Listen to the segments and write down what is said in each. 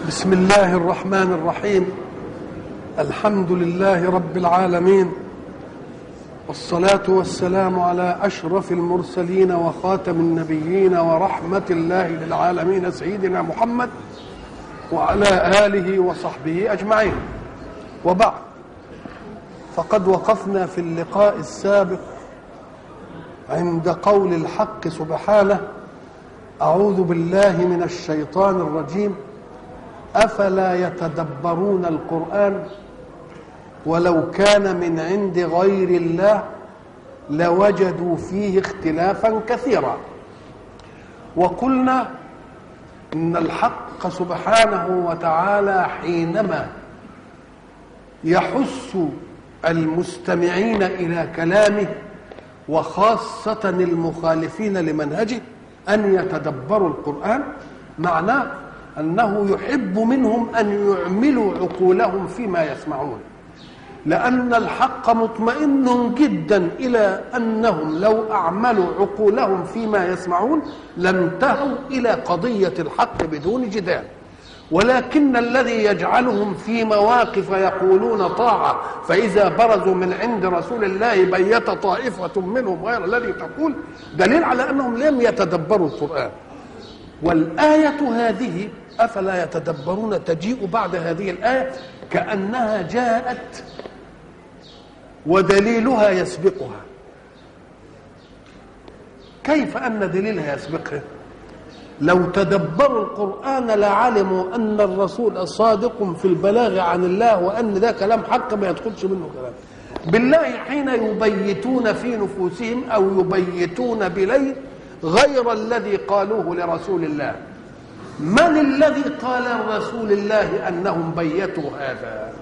بسم الله الرحمن الرحيم الحمد لله رب العالمين والصلاة والسلام على أشرف المرسلين وخاتم النبيين ورحمة الله للعالمين سيدنا محمد وعلى آله وصحبه أجمعين وبعد فقد وقفنا في اللقاء السابق عند قول الحق سبحانه أعوذ بالله من الشيطان الرجيم أفلا يتدبرون القرآن ولو كان من عند غير الله لوجدوا فيه اختلافا كثيرا وقلنا ان الحق سبحانه وتعالى حينما يحث المستمعين الى كلامه وخاصه المخالفين لمنهجه ان يتدبروا القران معناه انه يحب منهم ان يعملوا عقولهم فيما يسمعون لأن الحق مطمئن جدا إلى أنهم لو أعملوا عقولهم فيما يسمعون لانتهوا إلى قضية الحق بدون جدال ولكن الذي يجعلهم في مواقف يقولون طاعة فإذا برزوا من عند رسول الله بيت طائفة منهم غير الذي تقول دليل على أنهم لم يتدبروا القرآن والآية هذه أفلا يتدبرون تجيء بعد هذه الآية كأنها جاءت ودليلها يسبقها كيف أن دليلها يسبقها لو تدبروا القرآن لعلموا أن الرسول صادق في البلاغ عن الله وأن ده كلام حق ما يدخلش منه كلام بالله حين يبيتون في نفوسهم أو يبيتون بليل غير الذي قالوه لرسول الله من الذي قال لرسول الله أنهم بيتوا هذا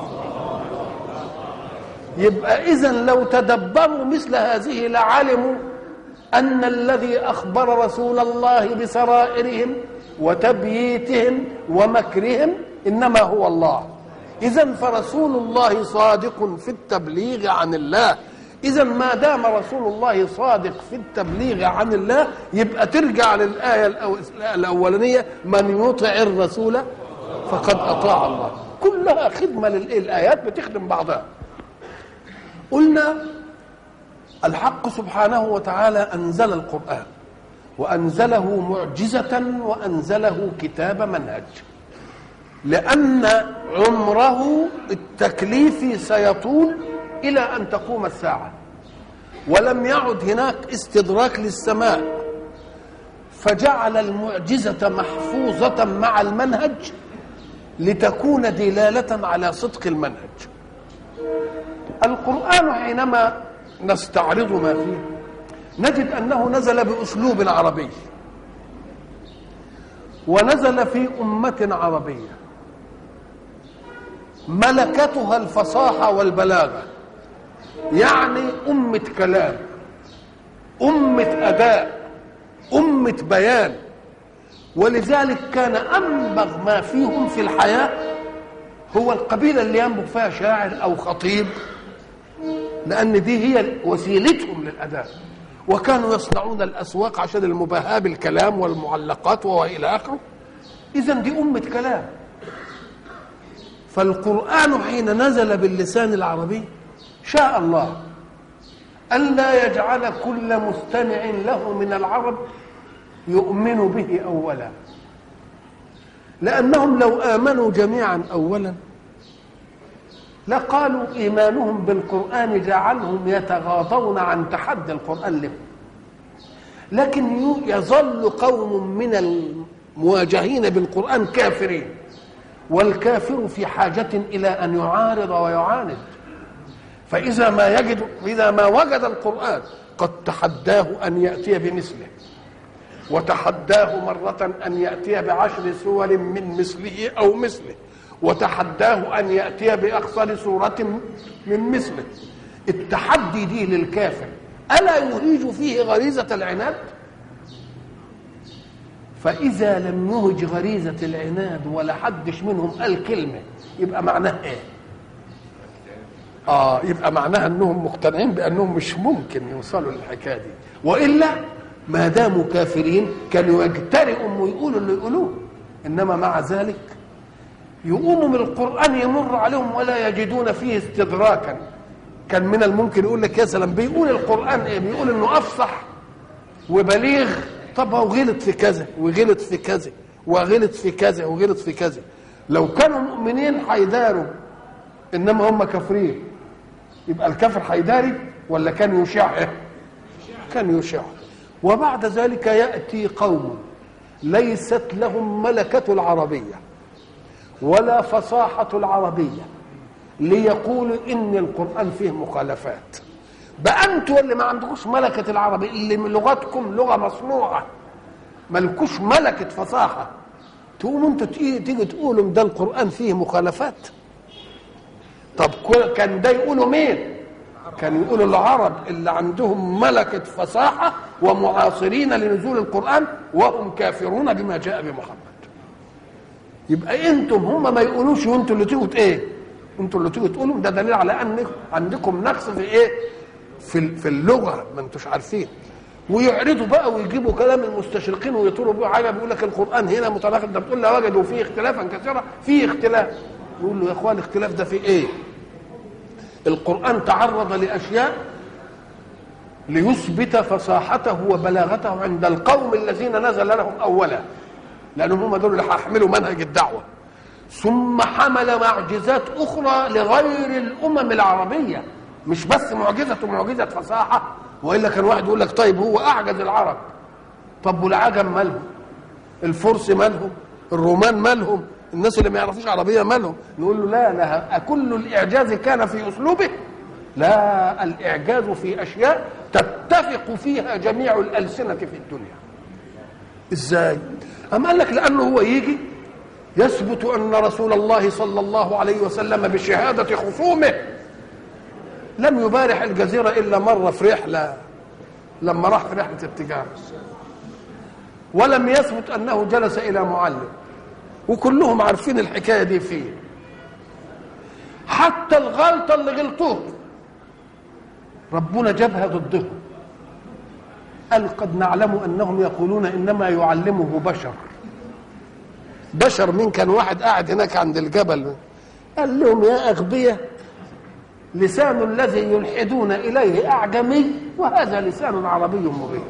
يبقى إذا لو تدبروا مثل هذه لعلموا أن الذي أخبر رسول الله بسرائرهم وتبييتهم ومكرهم إنما هو الله إذا فرسول الله صادق في التبليغ عن الله إذا ما دام رسول الله صادق في التبليغ عن الله يبقى ترجع للآية الأولانية من يطع الرسول فقد أطاع الله كلها خدمة للآيات بتخدم بعضها قلنا الحق سبحانه وتعالى انزل القران وانزله معجزه وانزله كتاب منهج لان عمره التكليفي سيطول الى ان تقوم الساعه ولم يعد هناك استدراك للسماء فجعل المعجزه محفوظه مع المنهج لتكون دلاله على صدق المنهج القرآن حينما نستعرض ما فيه نجد أنه نزل بأسلوب عربي ونزل في أمة عربية ملكتها الفصاحة والبلاغة يعني أمة كلام أمة أداء أمة بيان ولذلك كان أنبغ ما فيهم في الحياة هو القبيلة اللي ينبغ فيها شاعر أو خطيب لأن دي هي وسيلتهم للأداء وكانوا يصنعون الأسواق عشان المباهاة بالكلام والمعلقات وإلى آخره إذا دي أمة كلام فالقرآن حين نزل باللسان العربي شاء الله ألا يجعل كل مستمع له من العرب يؤمن به أولا لأنهم لو آمنوا جميعا أولا لقالوا إيمانهم بالقرآن جعلهم يتغاضون عن تحدي القرآن لهم لكن يظل قوم من المواجهين بالقرآن كافرين والكافر في حاجة إلى أن يعارض ويعاند فإذا ما يجد إذا ما وجد القرآن قد تحداه أن يأتي بمثله وتحداه مرة أن يأتي بعشر سور من مثله أو مثله وتحداه أن يأتي بأقصر سورة من مثله التحدي دي للكافر ألا يهيج فيه غريزة العناد فإذا لم يهج غريزة العناد ولا حدش منهم قال كلمة يبقى معناه إيه؟ آه يبقى معناها أنهم مقتنعين بأنهم مش ممكن يوصلوا للحكاية دي وإلا ما داموا كافرين كانوا يجترئوا ويقولوا اللي يقولوه إنما مع ذلك يقوموا من القرآن يمر عليهم ولا يجدون فيه استدراكا كان من الممكن يقول لك يا سلام بيقول القرآن ايه بيقول انه افصح وبليغ طب هو غلط في كذا وغلط في كذا وغلط في كذا وغلط في كذا لو كانوا مؤمنين هيداروا انما هم كافرين يبقى الكافر هيداري ولا كان يشع كان يشع وبعد ذلك ياتي قوم ليست لهم ملكه العربيه ولا فصاحه العربيه ليقولوا ان القران فيه مخالفات بقى انتوا اللي ما عندكوش ملكه العربي اللي من لغتكم لغه مصنوعه ملكوش ملكه فصاحه تقوموا انتوا تيجي تقولوا ده القران فيه مخالفات طب كان ده يقولوا مين كان يقولوا العرب اللي عندهم ملكة فصاحة ومعاصرين لنزول القرآن وهم كافرون بما جاء بمحمد يبقى انتم هم ما يقولوش وانتوا اللي تيجوا ايه انتوا اللي تيجوا تقولوا ده دليل على ان عندكم نقص في ايه في في اللغه ما انتوش عارفين ويعرضوا بقى ويجيبوا كلام المستشرقين ويطولوا بيه حاجه بيقول لك القران هنا متناقض ده بتقول لا وجدوا فيه اختلافا كثيرا فيه اختلاف يقول له يا اخوان الاختلاف ده في ايه القرآن تعرض لأشياء ليثبت فصاحته وبلاغته عند القوم الذين نزل لهم أولا لأنهم هم دول اللي هيحملوا منهج الدعوة ثم حمل معجزات أخرى لغير الأمم العربية مش بس معجزة ومعجزة فصاحة وإلا كان واحد يقول لك طيب هو أعجز العرب طب والعجم مالهم الفرس مالهم الرومان مالهم الناس اللي ما يعرفوش عربيه مالهم نقول له لا لا كل الاعجاز كان في اسلوبه لا الاعجاز في اشياء تتفق فيها جميع الالسنه في الدنيا ازاي اما قال لك لانه هو يجي يثبت ان رسول الله صلى الله عليه وسلم بشهاده خصومه لم يبارح الجزيره الا مره في رحله لما راح في رحله التجاره ولم يثبت انه جلس الى معلم وكلهم عارفين الحكايه دي فيه حتى الغلطه اللي غلطوها ربنا جابها ضدهم قال قد نعلم انهم يقولون انما يعلمه بشر بشر مين كان واحد قاعد هناك عند الجبل قال لهم يا اغبياء لسان الذي يلحدون اليه اعجمي وهذا لسان عربي مبين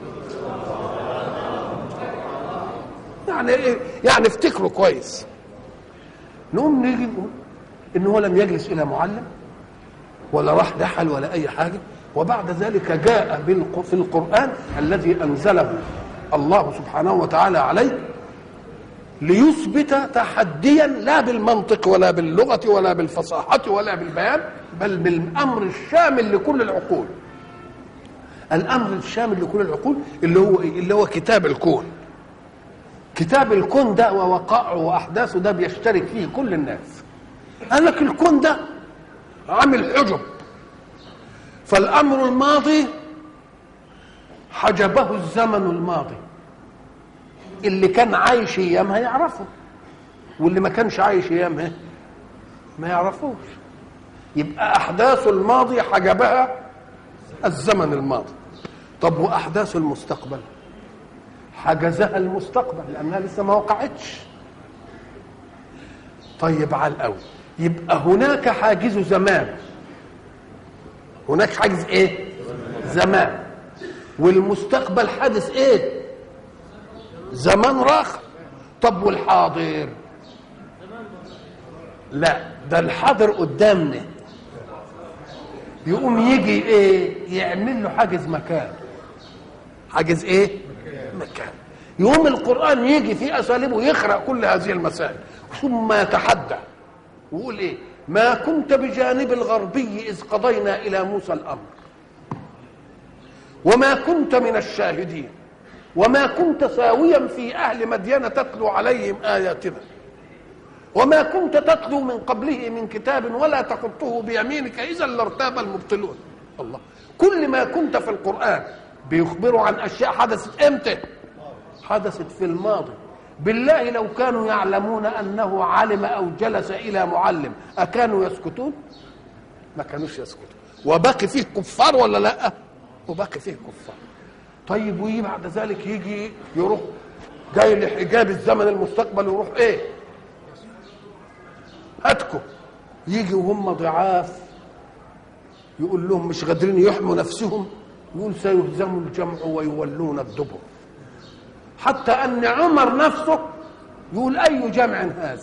يعني ايه يعني افتكروا كويس نقوم نيجي نقول ان هو لم يجلس الى معلم ولا راح دحل ولا اي حاجه وبعد ذلك جاء في القران الذي انزله الله سبحانه وتعالى عليه ليثبت تحديا لا بالمنطق ولا باللغه ولا بالفصاحه ولا بالبيان بل بالامر الشامل لكل العقول الامر الشامل لكل العقول اللي هو إيه؟ اللي هو كتاب الكون كتاب الكون ده ووقائعه واحداثه ده بيشترك فيه كل الناس قال لك الكون ده عامل حجب فالامر الماضي حجبه الزمن الماضي اللي كان عايش ايامها يعرفه واللي ما كانش عايش ايامها ما يعرفوش يبقى احداث الماضي حجبها الزمن الماضي طب واحداث المستقبل حجزها المستقبل لانها لسه ما وقعتش طيب على الاول يبقى هناك حاجز زمان هناك حاجز ايه زمان والمستقبل حادث ايه زمان راخر طب والحاضر لا ده الحاضر قدامنا يقوم يجي ايه يعمل له حاجز مكان حاجز ايه مكان يقوم القرآن يجي في أساليبه يخرق كل هذه المسائل ثم يتحدى ويقول إيه ما كنت بجانب الغربي إذ قضينا إلى موسى الأمر وما كنت من الشاهدين وما كنت ساويا في أهل مدين تتلو عليهم آياتنا وما كنت تتلو من قبله من كتاب ولا تخطه بيمينك إذا لارتاب المبطلون الله كل ما كنت في القرآن بيخبروا عن اشياء حدثت امتى حدثت في الماضي بالله لو كانوا يعلمون انه علم او جلس الى معلم اكانوا يسكتون ما كانوش يسكتون وباقي فيه كفار ولا لا وباقي فيه كفار طيب ويجي بعد ذلك يجي يروح جاي لحجاب الزمن المستقبل ويروح ايه هاتكم يجي وهم ضعاف يقول لهم مش قادرين يحموا نفسهم يقول سيهزم الجمع ويولون الدبر حتى ان عمر نفسه يقول اي جمع هذا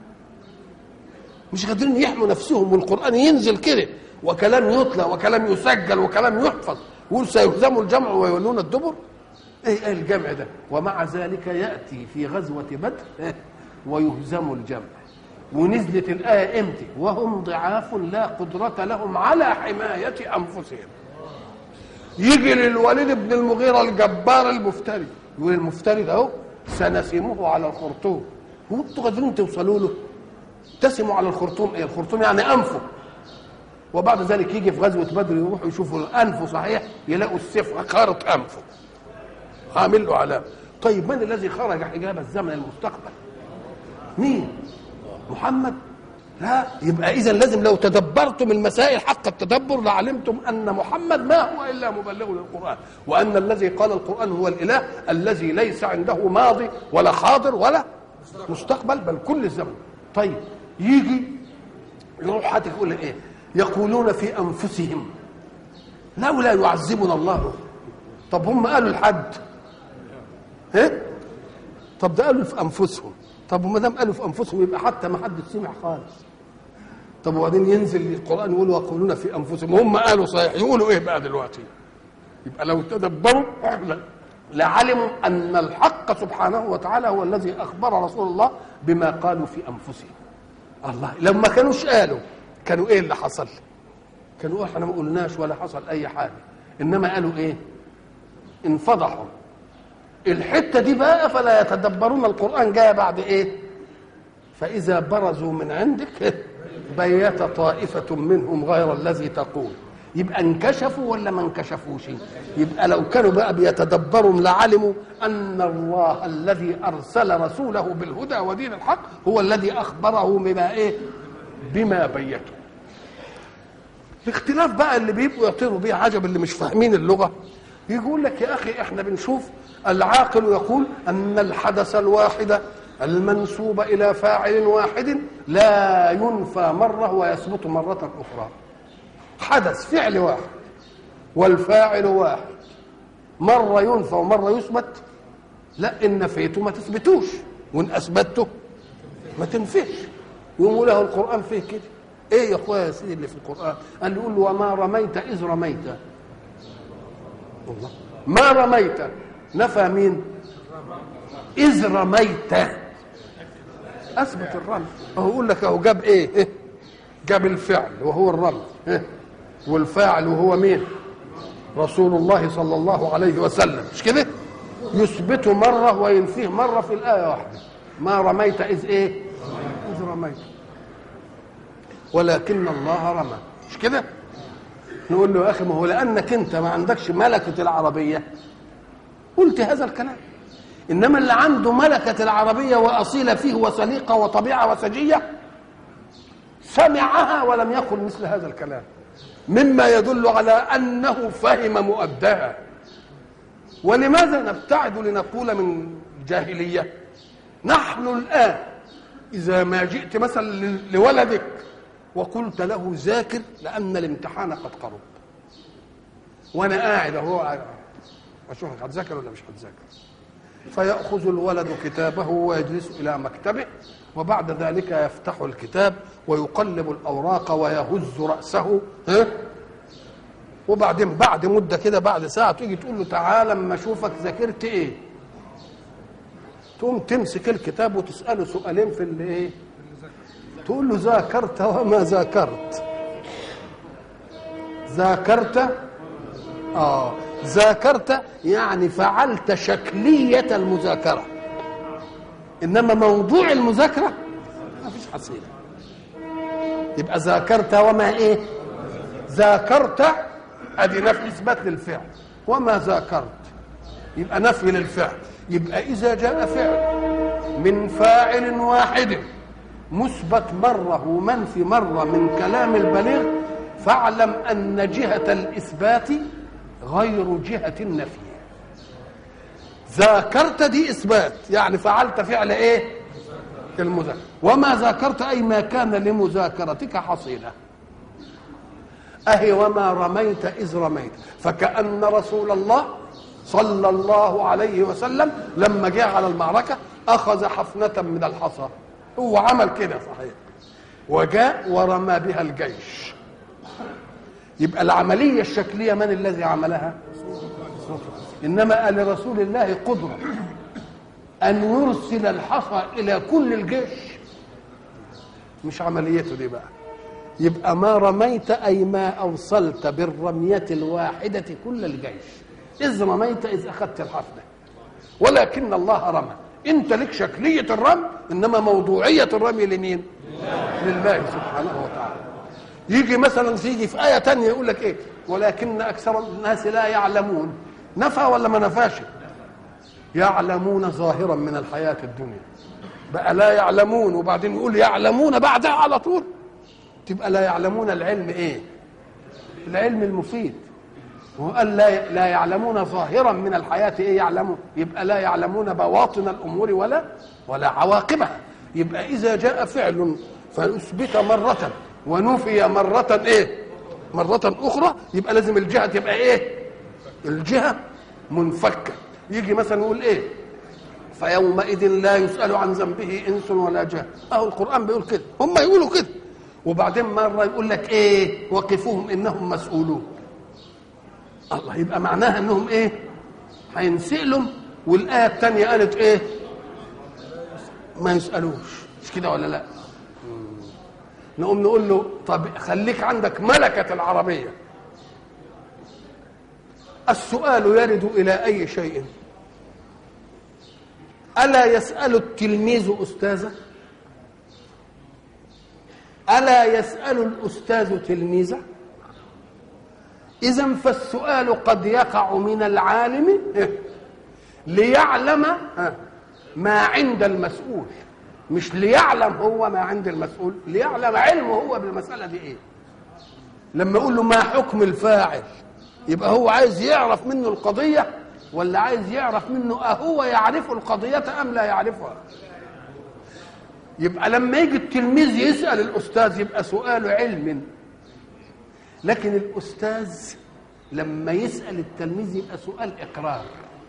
مش قادرين يحموا نفسهم والقران ينزل كده وكلام يتلى وكلام يسجل وكلام يحفظ يقول سيهزم الجمع ويولون الدبر ايه ايه الجمع ده ومع ذلك ياتي في غزوه بدر إيه؟ ويهزم الجمع ونزلت الايه امتى وهم ضعاف لا قدره لهم على حمايه انفسهم يجي للوليد بن المغيرة الجبار المفتري يقول المفتري ده اهو سنسمه على الخرطوم هو انتوا قادرين توصلوا له تسموا على الخرطوم ايه الخرطوم يعني انفه وبعد ذلك يجي في غزوه بدر يروحوا يشوفوا انفه صحيح يلاقوا السيف خارط انفه عامل له علامه طيب من الذي خرج حجاب الزمن المستقبل مين محمد لا يبقى اذا لازم لو تدبرتم المسائل حق التدبر لعلمتم ان محمد ما هو الا مبلغ للقران وان الذي قال القران هو الاله الذي ليس عنده ماضي ولا حاضر ولا مستقبل بل كل الزمن طيب يجي يروح حد يقول ايه يقولون في انفسهم لولا يعذبنا الله طب هم قالوا لحد ايه طب ده قالوا في انفسهم طب وما دام قالوا في انفسهم يبقى حتى ما حد سمع خالص طب وبعدين ينزل القران يقول ويقولون في انفسهم هم قالوا صحيح يقولوا ايه بقى دلوقتي يبقى لو تدبروا لعلموا ان الحق سبحانه وتعالى هو الذي اخبر رسول الله بما قالوا في انفسهم الله لما كانوش قالوا كانوا ايه اللي حصل كانوا احنا ما قلناش ولا حصل اي حاجه انما قالوا ايه انفضحوا الحته دي بقى فلا يتدبرون القران جايه بعد ايه فاذا برزوا من عندك بيت طائفه منهم غير الذي تقول يبقى انكشفوا ولا ما انكشفوش يبقى لو كانوا بقى بيتدبروا لعلموا ان الله الذي ارسل رسوله بالهدى ودين الحق هو الذي اخبره بما ايه بما بيته الاختلاف بقى اللي بيبقوا يطيروا بيه عجب اللي مش فاهمين اللغه يقول لك يا اخي احنا بنشوف العاقل يقول ان الحدث الواحد المنسوب الى فاعل واحد لا ينفى مره ويثبت مره اخرى حدث فعل واحد والفاعل واحد مره ينفى ومره يثبت لا ان نفيته ما تثبتوش وان اثبته ما تنفيش يقوم له القران فيه كده ايه يا اخويا يا سيدي اللي في القران قال يقول له وما رميت اذ رميت الله ما رميت نفى مين اذ رميت اثبت الرمي هو يقول لك اهو جاب ايه جاب الفعل وهو الرمي والفاعل وهو مين رسول الله صلى الله عليه وسلم مش كده يثبته مره وينفيه مره في الايه واحده ما رميت اذ ايه اذ رميت ولكن الله رمى مش كده نقول له يا اخي ما هو لانك انت ما عندكش ملكه العربيه قلت هذا الكلام انما اللي عنده ملكه العربيه واصيله فيه وسليقه وطبيعه وسجيه سمعها ولم يقل مثل هذا الكلام مما يدل على انه فهم مؤداها ولماذا نبتعد لنقول من الجاهليه نحن الان اذا ما جئت مثلا لولدك وقلت له ذاكر لان الامتحان قد قرب وانا قاعد اهو اشوفك هتذاكر ولا مش هتذاكر فيأخذ الولد كتابه ويجلس إلى مكتبه وبعد ذلك يفتح الكتاب ويقلب الأوراق ويهز رأسه ها؟ وبعدين بعد مدة كده بعد ساعة تيجي تقول له تعالى اما أشوفك ذاكرت إيه تقوم تمسك الكتاب وتسأله سؤالين في اللي إيه تقول له ذاكرت وما ذاكرت ذاكرت اه ذاكرت يعني فعلت شكلية المذاكرة إنما موضوع المذاكرة ما فيش حصيلة يبقى ذاكرت وما إيه ذاكرت أدي نفي إثبات للفعل وما ذاكرت يبقى نفي للفعل يبقى إذا جاء فعل من فاعل واحد مثبت مرة ومنفي مرة من كلام البليغ فاعلم أن جهة الإثبات غير جهة النفي ذاكرت دي إثبات يعني فعلت فعل إيه المذاكرة وما ذاكرت أي ما كان لمذاكرتك حصيلة أهي وما رميت إذ رميت فكأن رسول الله صلى الله عليه وسلم لما جاء على المعركة أخذ حفنة من الحصى هو عمل كده صحيح وجاء ورمى بها الجيش يبقى العملية الشكلية من الذي عملها إنما لرسول الله قدرة أن يرسل الحصى إلى كل الجيش مش عمليته دي بقى يبقى ما رميت أي ما أوصلت بالرمية الواحدة كل الجيش إذ رميت إذ أخذت الحفنة ولكن الله رمى أنت لك شكلية الرمي إنما موضوعية الرمي لمين؟ لله سبحانه وتعالى يجي مثلا تيجي في آية تانية يقول لك إيه ولكن أكثر الناس لا يعلمون نفى ولا ما نفاش يعلمون ظاهرا من الحياة الدنيا بقى لا يعلمون وبعدين يقول يعلمون بعدها على طول تبقى لا يعلمون العلم ايه العلم المفيد وقال لا لا يعلمون ظاهرا من الحياة ايه يعلمون يبقى لا يعلمون بواطن الامور ولا ولا عواقبها يبقى اذا جاء فعل فاثبت مرة ونفي مرة ايه مرة اخرى يبقى لازم الجهة تبقى ايه الجهة منفكة يجي مثلا يقول ايه فيومئذ لا يسأل عن ذنبه انس ولا جان اهو القرآن بيقول كده هم يقولوا كده وبعدين مرة يقول لك ايه وقفوهم انهم مسؤولون الله يبقى معناها انهم ايه هينسألوا والآية الثانية قالت ايه ما يسألوش مش كده ولا لا نقوم نقول له طب خليك عندك ملكة العربية السؤال يرد إلى أي شيء ألا يسأل التلميذ أستاذه ألا يسأل الأستاذ تلميذه إذا فالسؤال قد يقع من العالم ليعلم ما عند المسؤول مش ليعلم هو ما عند المسؤول ليعلم علمه هو بالمسألة دي إيه لما يقول له ما حكم الفاعل يبقى هو عايز يعرف منه القضية ولا عايز يعرف منه أهو يعرف القضية أم لا يعرفها يبقى لما يجي التلميذ يسأل الأستاذ يبقى سؤال علم لكن الأستاذ لما يسأل التلميذ يبقى سؤال إقرار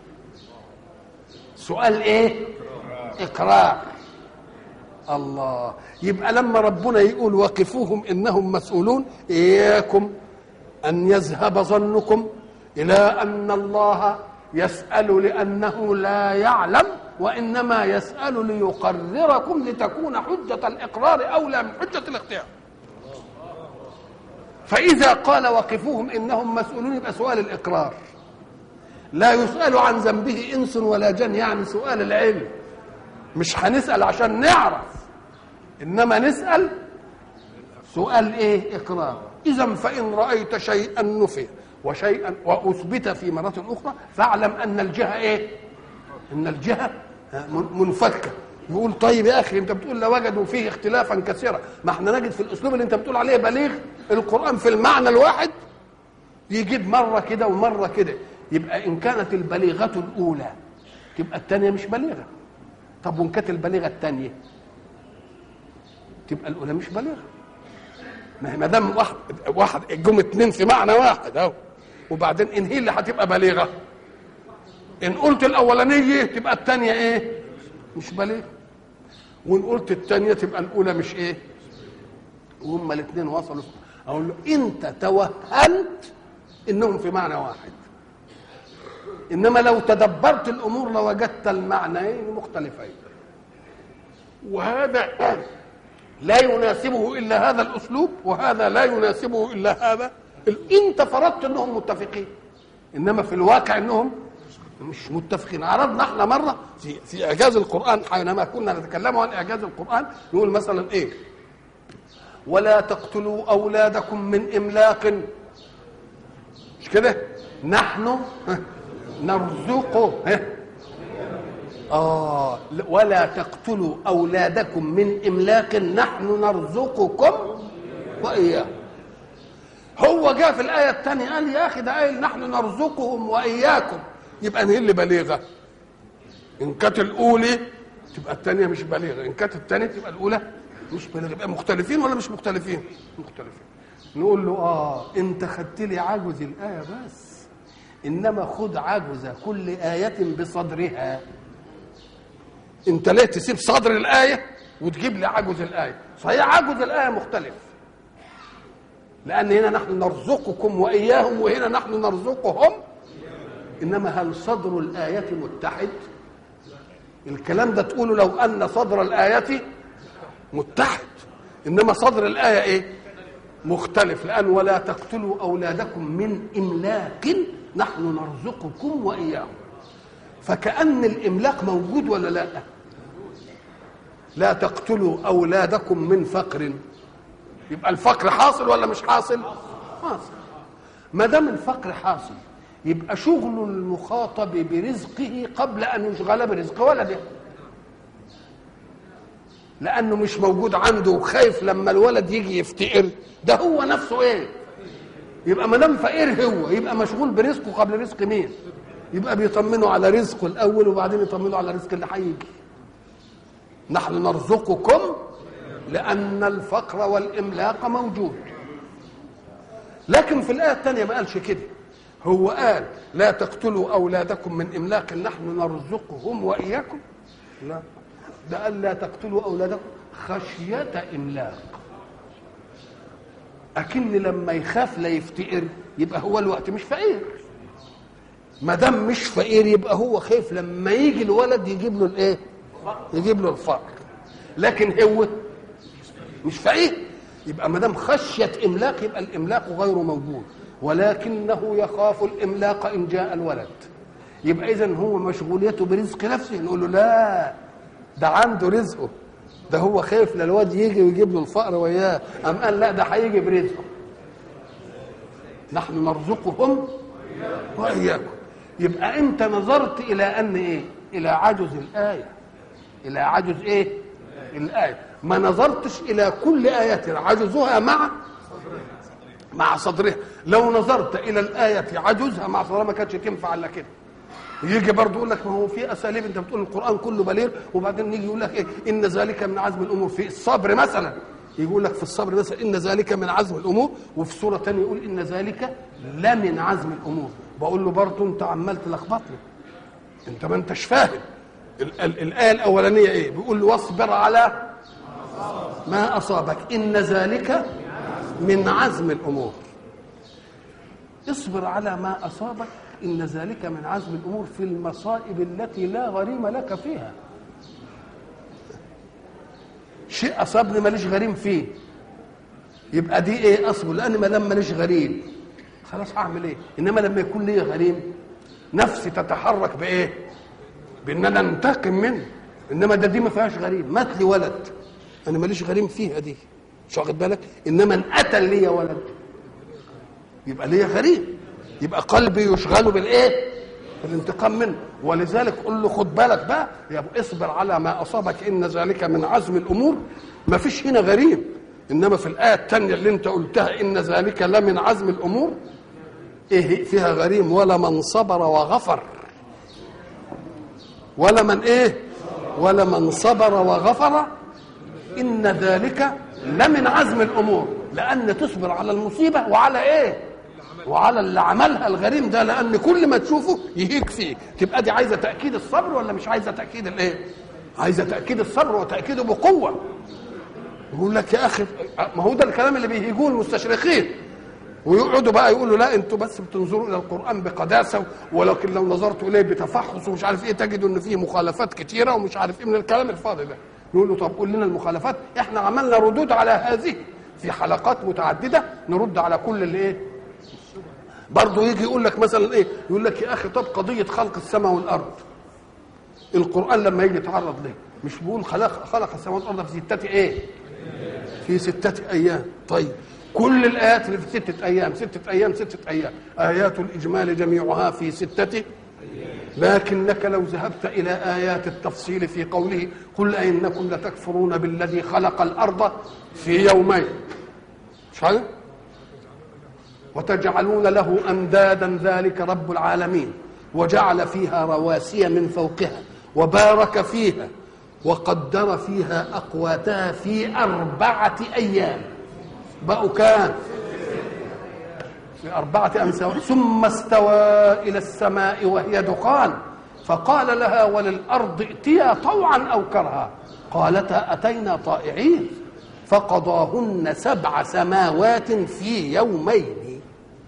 سؤال إيه؟ إقرار الله يبقى لما ربنا يقول وقفوهم إنهم مسؤولون إياكم أن يذهب ظنكم إلى أن الله يسأل لأنه لا يعلم وإنما يسأل ليقرركم لتكون حجة الإقرار أولى من حجة الاختيار فإذا قال وقفوهم إنهم مسؤولون يبقى سؤال الإقرار لا يسأل عن ذنبه إنس ولا جن يعني سؤال العلم مش هنسأل عشان نعرف إنما نسأل سؤال إيه إقرار إذا فإن رأيت شيئا نفي وشيئا وأثبت في مرة أخرى فاعلم أن الجهة إيه؟ أن الجهة منفكة يقول طيب يا أخي أنت بتقول لوجدوا فيه اختلافا كثيرا ما احنا نجد في الأسلوب اللي أنت بتقول عليه بليغ القرآن في المعنى الواحد يجيب مرة كده ومرة كده يبقى إن كانت البليغة الأولى تبقى الثانية مش بليغة طب وإن كانت البليغة الثانية تبقى الأولى مش بليغة ما هي ما دام واحد واحد جم اتنين في معنى واحد اهو وبعدين ان هي اللي هتبقى بليغه ان قلت الاولانيه تبقى الثانيه ايه مش بليغه وان قلت الثانيه تبقى الاولى مش ايه وهما الاثنين وصلوا اقول له انت توهمت انهم في معنى واحد انما لو تدبرت الامور لوجدت المعنيين مختلفين وهذا لا يناسبه الا هذا الاسلوب وهذا لا يناسبه الا هذا انت فرضت انهم متفقين انما في الواقع انهم مش متفقين عرضنا احنا مره في في اعجاز القران حينما كنا نتكلم عن اعجاز القران نقول مثلا ايه ولا تقتلوا اولادكم من املاق مش كده نحن نرزقه آه ولا تقتلوا أولادكم من إملاق نحن نرزقكم وإياه هو جاء في الآية الثانية قال يا أخي ده قايل نحن نرزقهم وإياكم يبقى هي اللي بليغة إن كانت الأولى تبقى الثانيه مش بالغه ان كانت الثانيه تبقى الاولى مش بالغه يبقى مختلفين ولا مش مختلفين مختلفين نقول له اه انت خدت لي عجز الايه بس انما خد عجز كل ايه بصدرها انت ليه تسيب صدر الايه وتجيب لي عجز الايه صحيح عجز الايه مختلف لان هنا نحن نرزقكم واياهم وهنا نحن نرزقهم انما هل صدر الايه متحد الكلام ده تقوله لو ان صدر الايه متحد انما صدر الايه ايه مختلف لان ولا تقتلوا اولادكم من املاق نحن نرزقكم واياهم فكأن الإملاق موجود ولا لا لا تقتلوا أولادكم من فقر يبقى الفقر حاصل ولا مش حاصل حاصل ما دام الفقر حاصل يبقى شغل المخاطب برزقه قبل أن يشغل برزق ولده لأنه مش موجود عنده وخايف لما الولد يجي يفتقر ده هو نفسه ايه يبقى ما دام فقير هو يبقى مشغول برزقه قبل رزق مين يبقى بيطمنوا على رزقه الاول وبعدين يطمنوا على رزق اللي هيجي نحن نرزقكم لان الفقر والاملاق موجود لكن في الايه الثانيه ما قالش كده هو قال لا تقتلوا اولادكم من املاق نحن نرزقهم واياكم لا ده قال لا تقتلوا اولادكم خشيه املاق اكن لما يخاف لا يفتقر يبقى هو الوقت مش فقير ما دام مش فقير يبقى هو خايف لما يجي الولد يجيب له الايه يجيب له الفقر لكن هو مش فقير يبقى ما دام خشيه املاق يبقى الاملاق غير موجود ولكنه يخاف الاملاق ان جاء الولد يبقى اذا هو مشغوليته برزق نفسه نقول له لا ده عنده رزقه ده هو خايف للواد يجي ويجيب له الفقر وياه ام قال لا ده هيجي برزقه نحن نرزقهم واياكم يبقى انت نظرت الى ان ايه الى عجز الايه الى عجز ايه الايه ما نظرتش الى كل ايه عجزها مع مع صدرها لو نظرت الى الايه عجزها مع صدرها ما كانتش تنفع الا كده يجي برضه يقول لك ما هو في اساليب انت بتقول القران كله بليغ وبعدين يجي يقول لك ايه ان ذلك من عزم الامور في الصبر مثلا يقول لك في الصبر مثلا ان ذلك من عزم الامور وفي سوره ثانيه يقول ان ذلك لا من عزم الامور بقول له برضه انت عمال تلخبطني انت ما انتش فاهم ال- ال- الايه الاولانيه ايه بيقول له واصبر على ما اصابك ان ذلك من عزم الامور اصبر على ما اصابك ان ذلك من عزم الامور في المصائب التي لا غريم لك فيها شيء اصابني ماليش غريم فيه يبقى دي ايه اصبر لان ما دام ماليش غريم خلاص هعمل ايه انما لما يكون لي غريم نفسي تتحرك بايه بان انا انتقم منه انما ده دي ما فيهاش غريم مات لي ولد انا ماليش غريم فيها دي مش واخد بالك انما ان قتل لي ولد يبقى ليا غريم يبقى قلبي يشغل بالايه الانتقام منه ولذلك قل له خد بالك بقى يا ابو اصبر على ما اصابك ان ذلك من عزم الامور ما فيش هنا غريب انما في الايه الثانيه اللي انت قلتها ان ذلك لمن عزم الامور ايه فيها غريم ولا من صبر وغفر ولا من ايه ولا من صبر وغفر ان ذلك لمن عزم الامور لان تصبر على المصيبه وعلى ايه وعلى اللي عملها الغريم ده لان كل ما تشوفه يهيك فيه تبقى دي عايزه تاكيد الصبر ولا مش عايزه تاكيد الايه عايزه تاكيد الصبر وتاكيده بقوه يقول لك يا اخي ما هو ده الكلام اللي بيهيجوه المستشرقين ويقعدوا بقى يقولوا لا انتوا بس بتنظروا الى القران بقداسه ولكن لو نظرتوا اليه بتفحص ومش عارف ايه تجدوا ان فيه مخالفات كتيره ومش عارف ايه من الكلام الفاضي ده يقول له طب قول لنا المخالفات احنا عملنا ردود على هذه في حلقات متعدده نرد على كل اللي ايه برضه يجي يقول لك مثلا ايه يقول لك يا اخي طب قضيه خلق السماء والارض القران لما يجي يتعرض له مش بيقول خلق خلق السماوات والارض في سته ايه في ستة أيام طيب كل الآيات اللي في ستة أيام ستة أيام ستة أيام آيات الإجمال جميعها في ستة لكنك لو ذهبت إلى آيات التفصيل في قوله قل أئنكم لتكفرون بالذي خلق الأرض في يومين مش عارف وتجعلون له أندادا ذلك رب العالمين وجعل فيها رواسي من فوقها وبارك فيها وقدر فيها أقواتها في أربعة أيام بقوا كام في أربعة أمثال ثم استوى إلى السماء وهي دخان فقال لها وللأرض ائتيا طوعا أو كرها قالتا أتينا طائعين فقضاهن سبع سماوات في يومين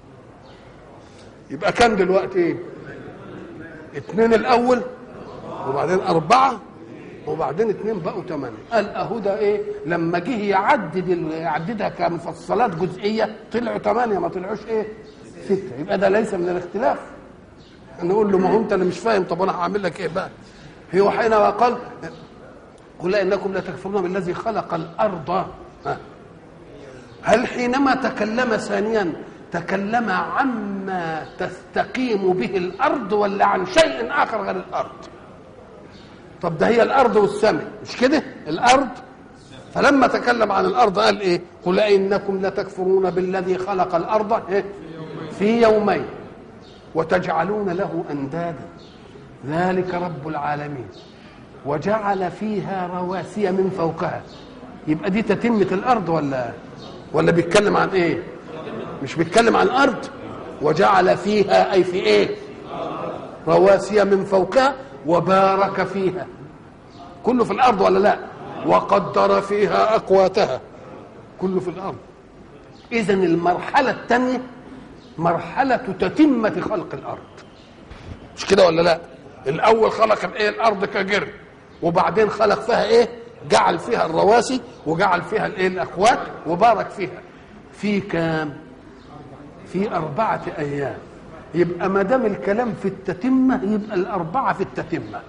يبقى كم دلوقتي ايه اتنين الاول وبعدين اربعه وبعدين اتنين بقوا ثمانية قال اهو ده ايه لما جه يعدد ال- يعددها كمفصلات جزئية طلعوا ثمانية ما طلعوش ايه ستة يبقى ده ليس من الاختلاف نقول له ما هو انت اللي مش فاهم طب انا هعمل لك ايه بقى هو حينما قال قل انكم لتكفرون بالذي خلق الارض ها. هل حينما تكلم ثانيا تكلم عما تستقيم به الارض ولا عن شيء اخر غير الارض طب ده هي الارض والسماء مش كده الارض فلما تكلم عن الارض قال ايه قل انكم لتكفرون بالذي خلق الارض إيه؟ في يومين وتجعلون له اندادا ذلك رب العالمين وجعل فيها رواسي من فوقها يبقى دي تتمة الارض ولا ولا بيتكلم عن ايه مش بيتكلم عن الارض وجعل فيها اي في ايه رواسي من فوقها وبارك فيها كله في الارض ولا لا وقدر فيها اقواتها كله في الارض اذا المرحله الثانيه مرحله تتمه خلق الارض مش كده ولا لا الاول خلق الايه الارض كجر وبعدين خلق فيها ايه جعل فيها الرواسي وجعل فيها الايه الاقوات وبارك فيها في كام في أربعة أيام يبقى ما دام الكلام في التتمة يبقى الأربعة في التتمة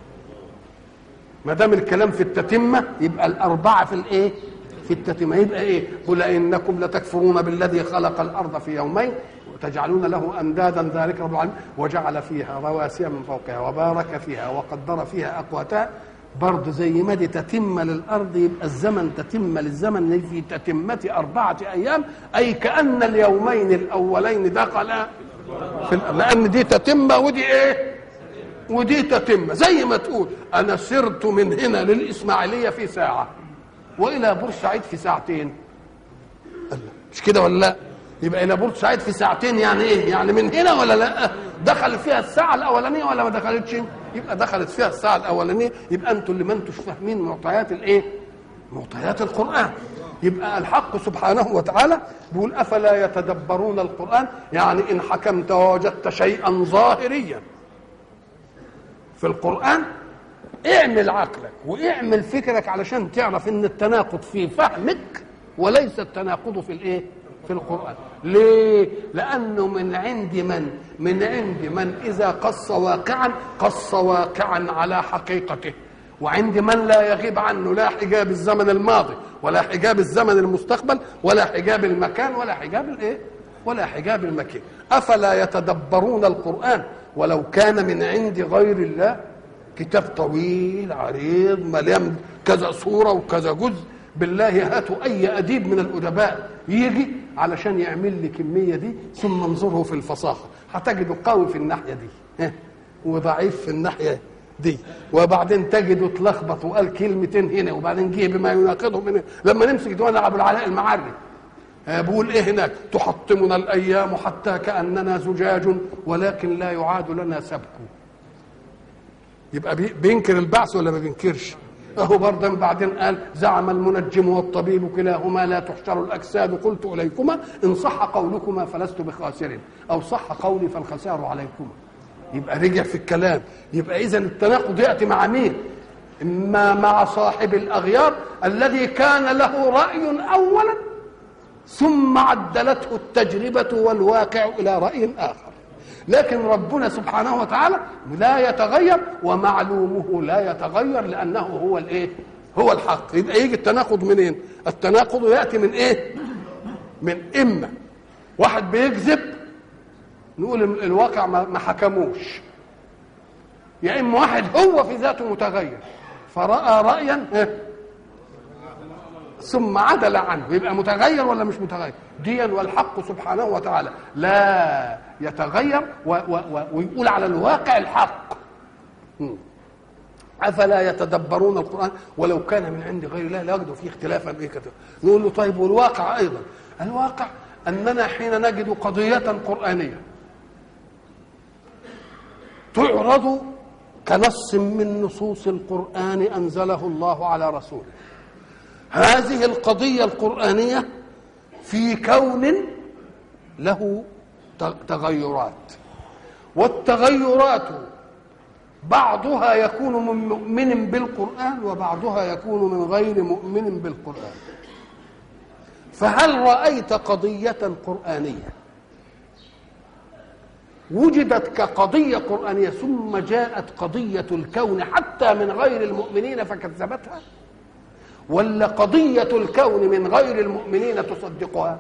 ما دام الكلام في التتمة يبقى الأربعة في الإيه؟ في التتمة يبقى إيه؟ قل إنكم لتكفرون بالذي خلق الأرض في يومين وتجعلون له أندادا ذلك رب العالمين وجعل فيها رواسي من فوقها وبارك فيها وقدر فيها أقواتها برضه زي ما دي تتم للأرض يبقى الزمن تتم للزمن في تتمة أربعة أيام أي كأن اليومين الأولين دخلا في الأرض لأن دي تتمة ودي إيه؟ ودي تتم زي ما تقول انا سرت من هنا للاسماعيليه في ساعه والى بورسعيد في ساعتين الله. مش كده ولا لا يبقى الى بورسعيد في ساعتين يعني ايه يعني من هنا ولا لا دخل فيها الساعه الاولانيه ولا ما دخلتش يبقى دخلت فيها الساعه الاولانيه يبقى انتوا اللي ما انتوش فاهمين معطيات الايه معطيات القران يبقى الحق سبحانه وتعالى بيقول افلا يتدبرون القران يعني ان حكمت ووجدت شيئا ظاهريا في القرآن اعمل عقلك واعمل فكرك علشان تعرف ان التناقض في فهمك وليس التناقض في الايه في القرآن ليه لأنه من عند من من عند من إذا قص واقعا قص واقعا على حقيقته وعند من لا يغيب عنه لا حجاب الزمن الماضي ولا حجاب الزمن المستقبل ولا حجاب المكان ولا حجاب الايه ولا حجاب المكان افلا يتدبرون القران ولو كان من عند غير الله كتاب طويل عريض مليان كذا صوره وكذا جزء بالله هاتوا اي اديب من الادباء يجي علشان يعمل لي كميه دي ثم انظره في الفصاحه هتجده قوي في الناحيه دي ها، وضعيف في الناحيه دي وبعدين تجده اتلخبط وقال كلمتين هنا وبعدين جه بما يناقضهم هنا لما نمسك ديوان ابو العلاء المعري آه، بيقول ايه هناك تحطمنا الايام حتى كاننا زجاج ولكن لا يعاد لنا سبك يبقى بي- بينكر البعث ولا ما بينكرش اهو برضه بعدين قال زعم المنجم والطبيب كلاهما لا تحشر الاجساد قلت اليكما ان صح قولكما فلست بخاسر او صح قولي فالخسار عليكما يبقى رجع في الكلام يبقى اذا التناقض ياتي مع مين اما مع صاحب الاغيار الذي كان له راي اولا ثم عدلته التجربة والواقع إلى رأي آخر لكن ربنا سبحانه وتعالى لا يتغير ومعلومه لا يتغير لأنه هو الإيه؟ هو الحق يبقى يجي التناقض منين؟ التناقض يأتي من إيه؟ من إما واحد بيكذب نقول ال- الواقع ما ما حكموش يا إما واحد هو في ذاته متغير فرأى رأيا إيه؟ ثم عدل عنه يبقى متغير ولا مش متغير ديا والحق سبحانه وتعالى لا يتغير و و و ويقول على الواقع الحق مم. افلا يتدبرون القران ولو كان من عند غير الله لوجدوا فيه اختلافا ايه كده نقول له طيب والواقع ايضا الواقع اننا حين نجد قضيه قرانيه تعرض كنص من نصوص القران انزله الله على رسوله هذه القضيه القرانيه في كون له تغيرات والتغيرات بعضها يكون من مؤمن بالقرآن وبعضها يكون من غير مؤمن بالقرآن فهل رأيت قضية قرآنية وجدت كقضية قرآنية ثم جاءت قضية الكون حتى من غير المؤمنين فكذبتها ولا قضية الكون من غير المؤمنين تصدقها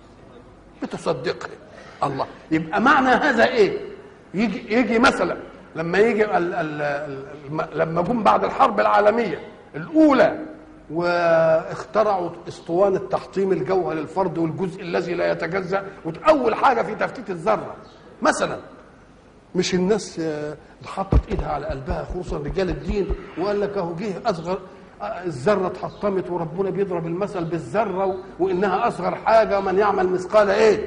بتصدقها الله يبقى معنى هذا ايه يجي, يجي مثلا لما يجي ال ال ال لما جم بعد الحرب العالميه الاولى واخترعوا اسطوانه تحطيم الجوهر للفرد والجزء الذي لا يتجزا واول حاجه في تفتيت الذره مثلا مش الناس اللي حطت ايدها على قلبها خصوصا رجال الدين وقال لك اهو جه اصغر الذره اتحطمت وربنا بيضرب المثل بالذره وانها اصغر حاجه من يعمل مثقال ايه؟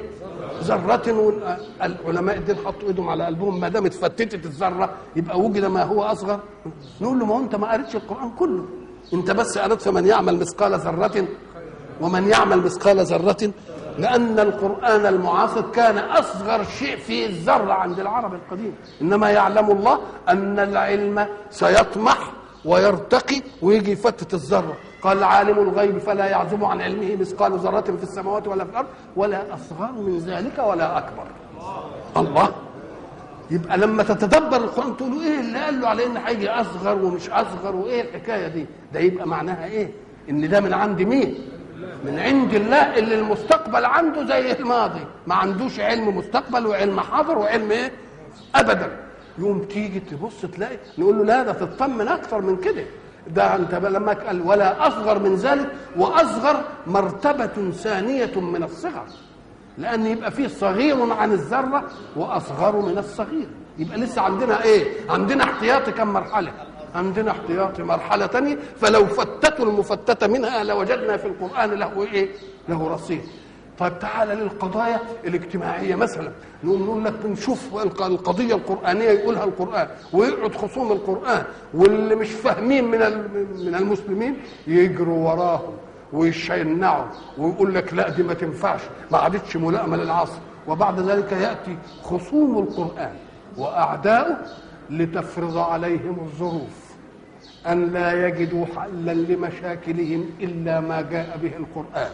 ذرة العلماء الدين حطوا ايدهم على قلبهم ما دام اتفتتت الذرة يبقى وجد ما هو اصغر نقول له ما هو انت ما قريتش القرآن كله انت بس قريت فمن يعمل مثقال ذرة ومن يعمل مثقال ذرة لأن القرآن المعاصر كان أصغر شيء في الذرة عند العرب القديم إنما يعلم الله أن العلم سيطمح ويرتقي ويجي يفتت الذرة قال عالم الغيب فلا يعزب عن علمه مثقال ذرة في السماوات ولا في الأرض ولا أصغر من ذلك ولا أكبر الله يبقى لما تتدبر القرآن تقول ايه اللي قال له على ان هيجي اصغر ومش اصغر وايه الحكايه دي ده يبقى معناها ايه ان ده من عند مين من عند الله اللي المستقبل عنده زي الماضي ما عندوش علم مستقبل وعلم حاضر وعلم ايه ابدا يوم تيجي تبص تلاقي نقول له لا ده تطمن اكتر من كده ده انت لما قال ولا اصغر من ذلك واصغر مرتبه ثانيه من الصغر لان يبقى فيه صغير عن الذره واصغر من الصغير يبقى لسه عندنا ايه عندنا احتياطي كم مرحله عندنا احتياطي مرحله ثانيه فلو فتتوا المفتته منها لوجدنا في القران له ايه له رصيد طيب تعالى للقضايا الاجتماعية مثلا نقوم نقول لك نشوف القضية القرآنية يقولها القرآن ويقعد خصوم القرآن واللي مش فاهمين من من المسلمين يجروا وراهم ويشنعوا ويقول لك لا دي ما تنفعش ما عادتش ملائمة للعصر وبعد ذلك يأتي خصوم القرآن وأعداؤه لتفرض عليهم الظروف أن لا يجدوا حلا لمشاكلهم إلا ما جاء به القرآن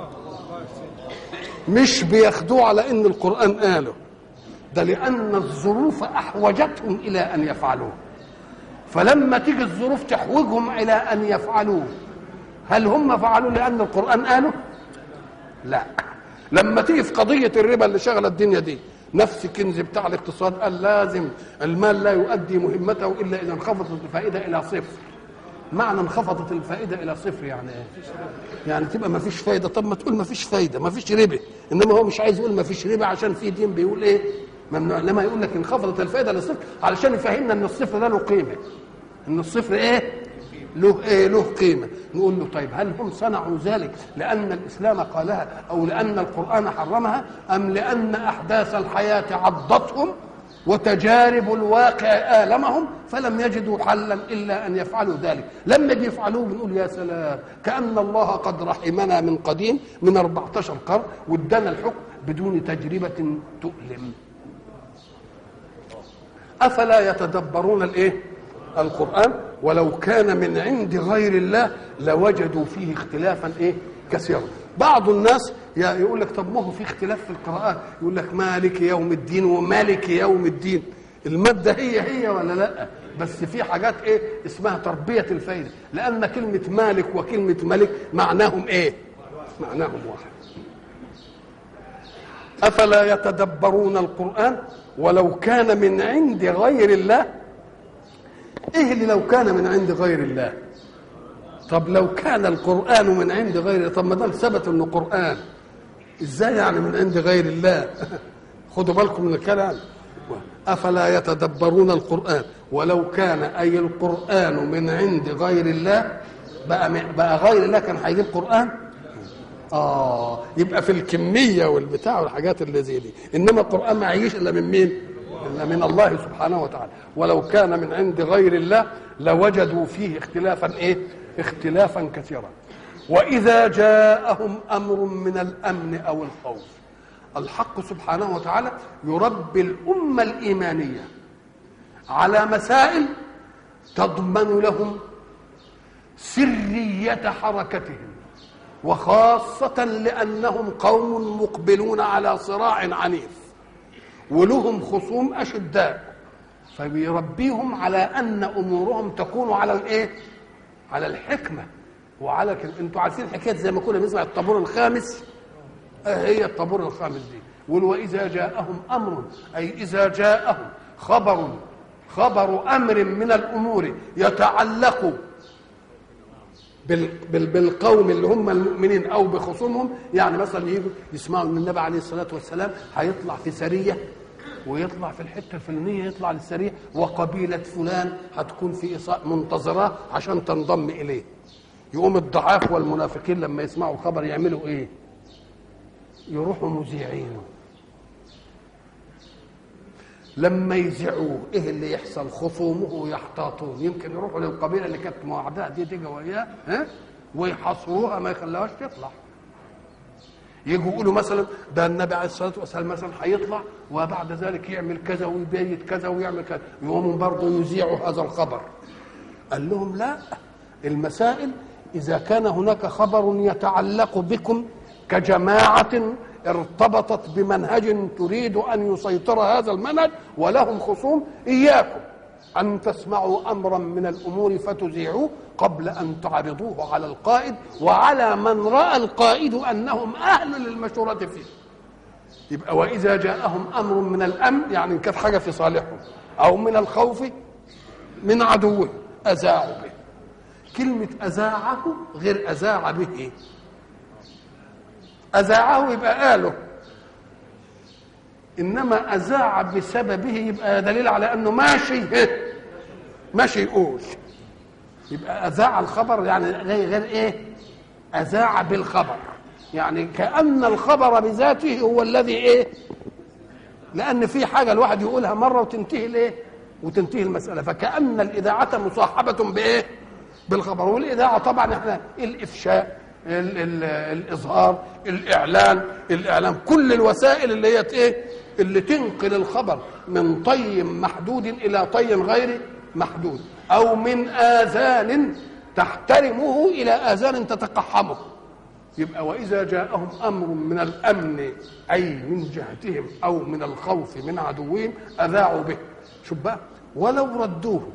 مش بياخدوه على ان القران قاله ده لان الظروف احوجتهم الى ان يفعلوه فلما تيجي الظروف تحوجهم الى ان يفعلوه هل هم فعلوا لان القران قاله لا لما تيجي في قضيه الربا اللي شغله الدنيا دي نفس كنز بتاع الاقتصاد قال لازم المال لا يؤدي مهمته الا اذا انخفضت الفائده الى صفر معنى انخفضت الفائده الى صفر يعني ايه؟ يعني تبقى ما فيش فايده طب ما تقول ما فيش فايده ما فيش ربا انما هو مش عايز يقول ما فيش ربا عشان في دين بيقول ايه؟ ممنوع لما يقول لك انخفضت الفائده لصفر علشان يفهمنا ان الصفر ده له قيمه ان الصفر ايه؟ له ايه له قيمه نقول له طيب هل هم صنعوا ذلك لان الاسلام قالها او لان القران حرمها ام لان احداث الحياه عضتهم وتجارب الواقع آلمهم فلم يجدوا حلا إلا أن يفعلوا ذلك لما بيفعلوه بنقول يا سلام كأن الله قد رحمنا من قديم من 14 قرن وادانا الحكم بدون تجربة تؤلم أفلا يتدبرون الإيه القرآن ولو كان من عند غير الله لوجدوا فيه اختلافا إيه كثيرا بعض الناس يقول لك طب ما هو في اختلاف في القراءات يقول لك مالك يوم الدين ومالك يوم الدين المادة هي هي ولا لا بس في حاجات ايه اسمها تربية الفايدة لأن كلمة مالك وكلمة ملك معناهم ايه معناهم واحد أفلا يتدبرون القرآن ولو كان من عند غير الله ايه اللي لو كان من عند غير الله طب لو كان القرآن من عند غير طب ما دام ثبت انه قرآن ازاي يعني من عند غير الله خدوا بالكم من الكلام افلا يتدبرون القران ولو كان اي القران من عند غير الله بقى بقى غير الله كان هيجيب قران اه يبقى في الكميه والبتاع والحاجات اللي زي دي انما القران ما هيجيش الا من مين الا من الله سبحانه وتعالى ولو كان من عند غير الله لوجدوا فيه اختلافا ايه اختلافا كثيرا واذا جاءهم امر من الامن او الخوف الحق سبحانه وتعالى يربي الامه الايمانيه على مسائل تضمن لهم سريه حركتهم وخاصه لانهم قوم مقبلون على صراع عنيف ولهم خصوم اشداء فبيربيهم على ان امورهم تكون على الايه على الحكمه وعلى كده انتوا عارفين حكايه زي ما كنا بنسمع الطابور الخامس آه هي الطابور الخامس دي يقول واذا جاءهم امر اي اذا جاءهم خبر خبر امر من الامور يتعلق بال بال بالقوم اللي هم المؤمنين او بخصومهم يعني مثلا يجوا يسمعوا ان النبي عليه الصلاه والسلام هيطلع في سريه ويطلع في الحته الفلانيه يطلع للسريه وقبيله فلان هتكون في منتظراه عشان تنضم اليه يقوم الضعاف والمنافقين لما يسمعوا الخبر يعملوا ايه يروحوا مذيعينه لما يذيعوه ايه اللي يحصل خصومه يحتاطون يمكن يروحوا للقبيله اللي كانت معاداه دي تيجي وياه ها ويحاصروها ما يخلوهاش تطلع يجوا يقولوا مثلا ده النبي عليه الصلاه والسلام مثلا هيطلع وبعد ذلك يعمل كذا ويبيت كذا ويعمل كذا يقوموا برضه يذيعوا هذا الخبر قال لهم لا المسائل اذا كان هناك خبر يتعلق بكم كجماعه ارتبطت بمنهج تريد ان يسيطر هذا المنهج ولهم خصوم اياكم ان تسمعوا امرا من الامور فتذيعوه قبل ان تعرضوه على القائد وعلى من راى القائد انهم اهل للمشوره فيه يبقى واذا جاءهم امر من الامن يعني كانت حاجه في صالحهم او من الخوف من عدوه اذاعوا به كلمه اذاعه غير اذاع به اذاعه يبقى قاله انما اذاع بسببه يبقى دليل على انه ماشي ماشي يقول يبقى اذاع الخبر يعني غير غير ايه اذاع بالخبر يعني كان الخبر بذاته هو الذي ايه لان في حاجه الواحد يقولها مره وتنتهي الايه وتنتهي المساله فكان الاذاعه مصاحبه بايه بالخبر والاذاعه طبعا احنا الافشاء ال ال الاظهار الاعلان الاعلام كل الوسائل اللي هي ايه اللي تنقل الخبر من طي محدود الى طي غير محدود او من اذان تحترمه الى اذان تتقحمه يبقى واذا جاءهم امر من الامن اي من جهتهم او من الخوف من عدوهم اذاعوا به شوف بقى ولو ردوه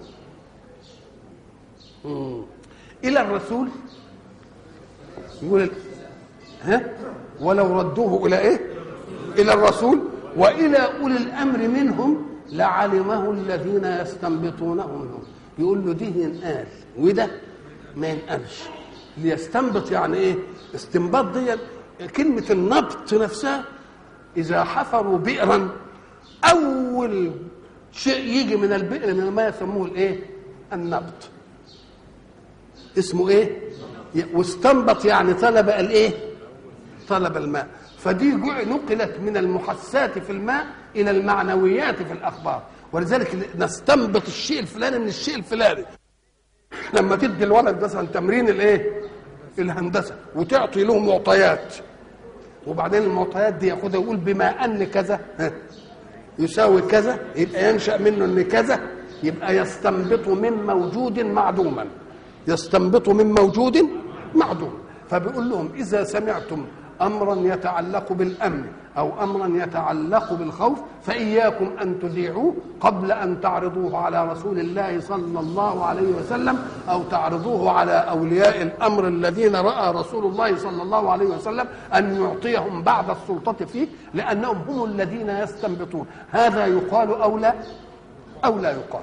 الى الرسول يقول ها ولو ردوه الى ايه الى الرسول والى اولي الامر منهم لعلمه الذين يستنبطونه منهم يقول له دي ينقال وده ما ينقالش ليستنبط يعني ايه استنباط دي كلمة النبط نفسها إذا حفروا بئرا أول شيء يجي من البئر من ما يسموه الإيه؟ النبط اسمه إيه؟ واستنبط يعني طلب الايه طلب الماء فدي نقلت من المحسات في الماء الى المعنويات في الاخبار ولذلك نستنبط الشيء الفلاني من الشيء الفلاني لما تدي الولد مثلا تمرين الايه الهندسه وتعطي له معطيات وبعدين المعطيات دي ياخدها يقول بما ان كذا يساوي كذا يبقى ينشا منه ان كذا يبقى يستنبط من موجود معدوما يستنبط من موجود معدوم فبيقول لهم اذا سمعتم امرا يتعلق بالامن او امرا يتعلق بالخوف فاياكم ان تذيعوه قبل ان تعرضوه على رسول الله صلى الله عليه وسلم او تعرضوه على اولياء الامر الذين راى رسول الله صلى الله عليه وسلم ان يعطيهم بعض السلطه فيه لانهم هم الذين يستنبطون هذا يقال او لا او لا يقال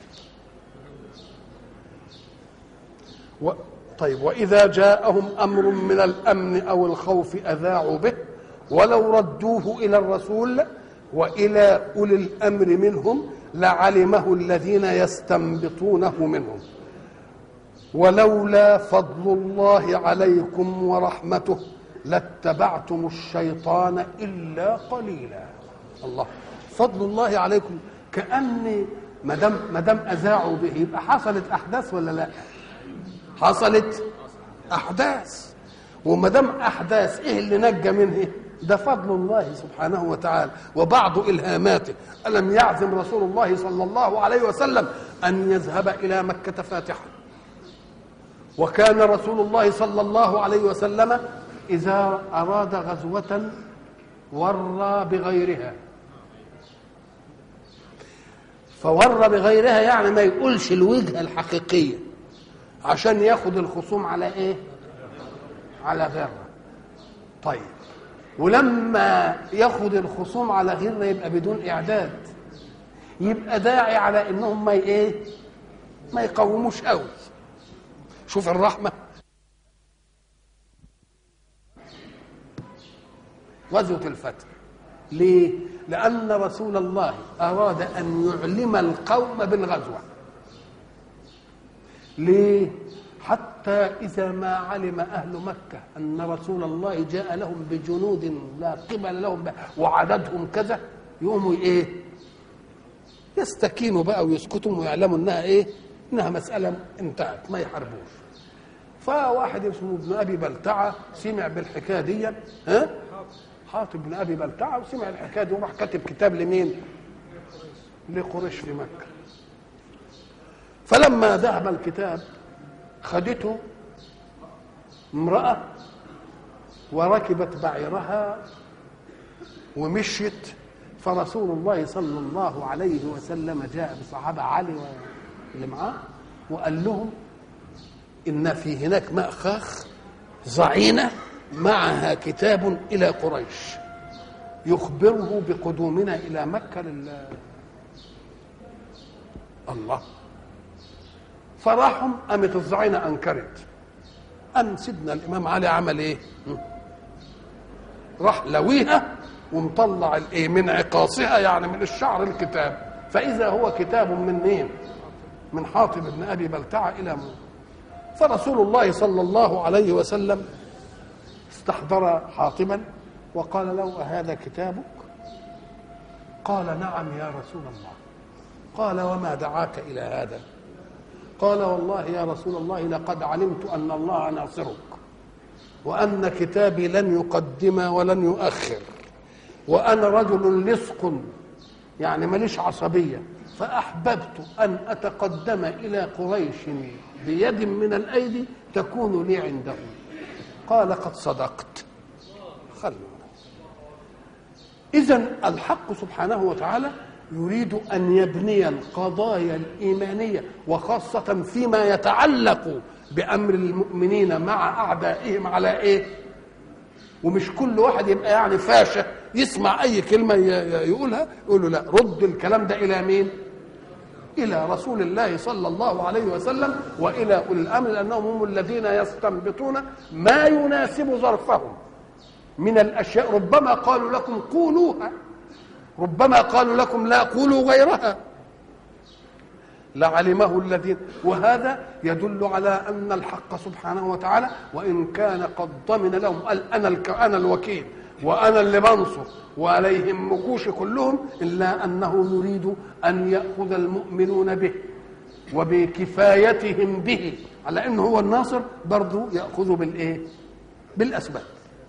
و طيب واذا جاءهم امر من الامن او الخوف اذاعوا به ولو ردوه الى الرسول والى اولي الامر منهم لعلمه الذين يستنبطونه منهم ولولا فضل الله عليكم ورحمته لاتبعتم الشيطان الا قليلا الله فضل الله عليكم كاني ما دام ما دام اذاعوا به يبقى حصلت احداث ولا لا حصلت احداث وما دام احداث ايه اللي نجى منه ده فضل الله سبحانه وتعالى وبعض الهاماته الم يعزم رسول الله صلى الله عليه وسلم ان يذهب الى مكه فاتحا وكان رسول الله صلى الله عليه وسلم اذا اراد غزوه ورى بغيرها فور بغيرها يعني ما يقولش الوجهه الحقيقيه عشان ياخد الخصوم على ايه على غره طيب ولما ياخد الخصوم على غره يبقى بدون اعداد يبقى داعي على انهم ما ايه ما يقوموش قوي شوف الرحمه غزوه الفتح ليه لان رسول الله اراد ان يعلم القوم بالغزوه ليه حتى إذا ما علم أهل مكة أن رسول الله جاء لهم بجنود لا قبل لهم بها وعددهم كذا يقوموا إيه يستكينوا بقى ويسكتوا ويعلموا إنها إيه إنها مسألة انتهت ما يحاربوش فواحد اسمه ابن أبي بلتعة سمع بالحكاية دي ها حاطب بن أبي بلتعة وسمع الحكاية دي وراح كاتب كتاب لمين لقريش في مكة فلما ذهب الكتاب خدته امرأة وركبت بعيرها ومشيت فرسول الله صلى الله عليه وسلم جاء بصحابة علي اللي معاه وقال لهم إن في هناك مأخاخ ضعينة معها كتاب إلى قريش يخبره بقدومنا إلى مكة لله الله فراحهم قامت الزعينة أنكرت أم سيدنا الإمام علي عمل إيه؟ راح لويها ومطلع الإيه؟ من عقاصها يعني من الشعر الكتاب فإذا هو كتاب من مين؟ من حاطب بن أبي بلتعة إلى مو فرسول الله صلى الله عليه وسلم استحضر حاطبا وقال له أهذا كتابك؟ قال نعم يا رسول الله قال وما دعاك إلى هذا؟ قال والله يا رسول الله لقد علمت ان الله ناصرك وان كتابي لن يقدم ولن يؤخر وانا رجل لصق يعني ماليش عصبيه فاحببت ان اتقدم الى قريش بيد من الايدي تكون لي عندهم قال قد صدقت خلوا اذا الحق سبحانه وتعالى يريد ان يبني القضايا الايمانيه وخاصه فيما يتعلق بامر المؤمنين مع اعدائهم على ايه ومش كل واحد يبقى يعني فاشه يسمع اي كلمه يقولها يقول له لا رد الكلام ده الى مين الى رسول الله صلى الله عليه وسلم والى اولي الامر لانهم هم الذين يستنبطون ما يناسب ظرفهم من الاشياء ربما قالوا لكم قولوها ربما قالوا لكم لا قولوا غيرها لعلمه الذين وهذا يدل على ان الحق سبحانه وتعالى وان كان قد ضمن لهم قال انا انا الوكيل وانا اللي بنصر ولا يهمكوش كلهم الا انه يريد ان ياخذ المؤمنون به وبكفايتهم به على انه هو الناصر برضه ياخذ بالايه بالاسباب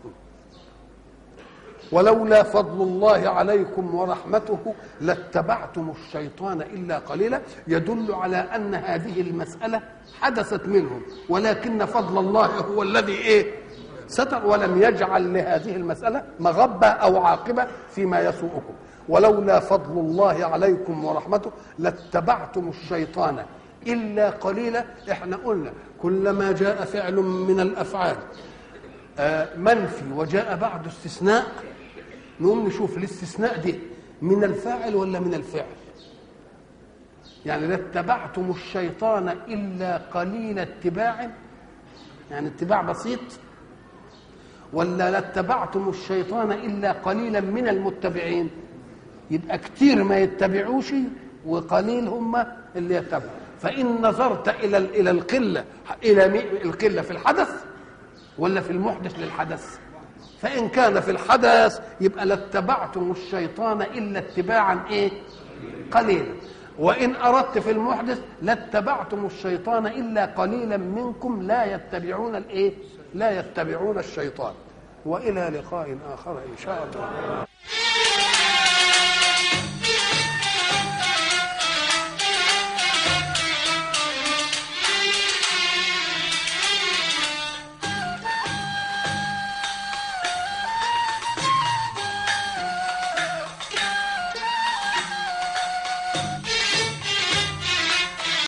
ولولا فضل الله عليكم ورحمته لاتبعتم الشيطان الا قليلا يدل على ان هذه المساله حدثت منهم ولكن فضل الله هو الذي ايه ستر ولم يجعل لهذه المساله مغبه او عاقبه فيما يسوءكم ولولا فضل الله عليكم ورحمته لاتبعتم الشيطان الا قليلا احنا قلنا كلما جاء فعل من الافعال منفي وجاء بعد استثناء نقوم نشوف الاستثناء دي من الفاعل ولا من الفعل يعني لاتبعتم الشيطان الا قليل اتباع يعني اتباع بسيط ولا لاتبعتم الشيطان الا قليلا من المتبعين يبقى كتير ما يتبعوش وقليل هم اللي يتبعوا فان نظرت الى الى القله الى مي- القله في الحدث ولا في المحدث للحدث فان كان في الحدث يبقى لاتبعتم الشيطان الا اتباعا ايه قليلا وان اردت في المحدث لاتبعتم الشيطان الا قليلا منكم لا يتبعون الايه لا يتبعون الشيطان والى لقاء اخر ان شاء الله